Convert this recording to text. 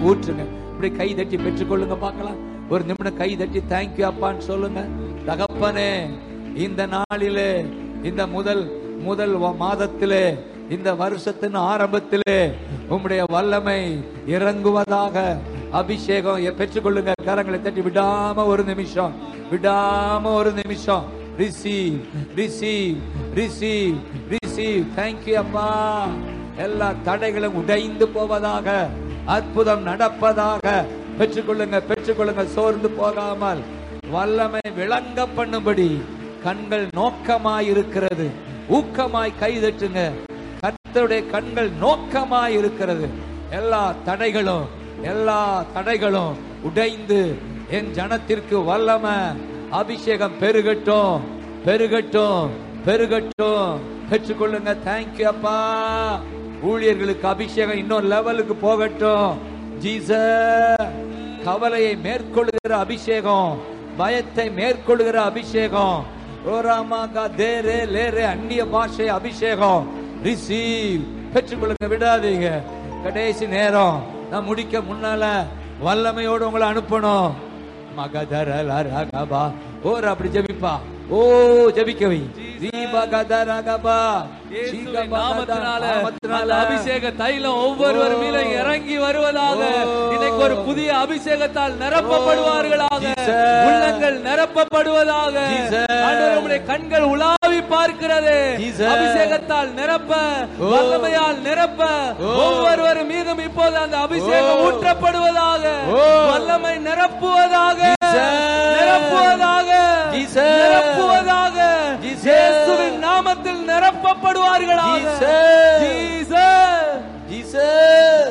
ஊற்றுங்க இப்படி கை தட்டி பெற்றுக்கொள்ளுங்க பார்க்கலாம் ஒரு நிமிடம் கை தட்டி தேங்க்யூ அப்பான்னு சொல்லுங்க தகப்பனே இந்த நாளிலே இந்த முதல் முதல் வ- மாதத்திலே இந்த வருஷத்தின் ஆரம்பத்திலே உம்முடைய வல்லமை இறங்குவதாக அபிஷேகம் எ- பெற்றுக்கொள்ளுங்க கரங்களை தட்டி விடாம ஒரு நிமிஷம் விடாம ஒரு நிமிஷம் receive receive receive receive thank you அப்பா எல்லா தடைகளும் உடைந்து போவதாக அற்புதம் நடப்பதாக பெற்றுக்கொள்ளுங்க பெற்றுக்கொள்ளுங்க சோர்ந்து போகாமல் வல்லமை விளங்க பண்ணும்படி கண்கள் நோக்கமாய் இருக்கிறது ஊக்கமாய் கைதட்டுங்க கர்த்தருடைய கண்கள் நோக்கமாய் இருக்கிறது எல்லா தடைகளும் எல்லா தடைகளும் உடைந்து என் ஜனத்திற்கு வல்லமை அபிஷேகம் பெருகட்டும் பெருகட்டும் பெருகட்டும் பெற்றுக்கொள்ளுங்க தேங்க்யூ அப்பா ஊழியர்களுக்கு அபிஷேகம் இன்னொரு லெவலுக்கு போகட்டும் ஜீசஸ் கவலையை மேற்கொள்ளுகிற அபிஷேகம் பயத்தை மேற்கொள்ளுகிற அபிஷேகம் ஓராமாகா தேரே லேரே அந்நிய பாஷை அபிஷேகம் ரிசீவ் பெற்றுக்கொள்ளுங்க விடாதீங்க கடைசி நேரம் நான் முடிக்க முன்னால வல்லமையோடு உங்களை அனுப்பணும் மகதரலரகபா ஓர் அப்படி ஜெபிப்பா ஓ ஜெபிக்க வை தீபகதரகபா இயேசுவின் நாமத்தினால நாமத்தினால அந்த அபிஷேக தைலம் ஒவ்வொருவர் மேல இறங்கி வருவதாக ஓ. இன்னைக்கு ஒரு புதிய அபிஷேகத்தால் நிரப்பப்படுவார்களாக Jesus. உள்ளங்கள் நிரப்பப்படுவதாக Jesus. ஆண்டவர் உம்முடைய கண்கள் உலாவி பார்க்கிறது Jesus. அபிஷேகத்தால் நிரப்ப ஓ. வல்லமையால் நிரப்ப ஓ. ஒவ்வொருவர் மீதும் இப்போது அந்த அபிஷேகம் ஓ. ஊற்றப்படுவதாக ஓ. வல்லமை நிரப்புவதாக Jesus. நிரப்புவதாக Jesus. நிரப்புவதாக Jesus. இயேசுவின் நாமத்தில் நிரப்பப்படுவார்களாக Jesus.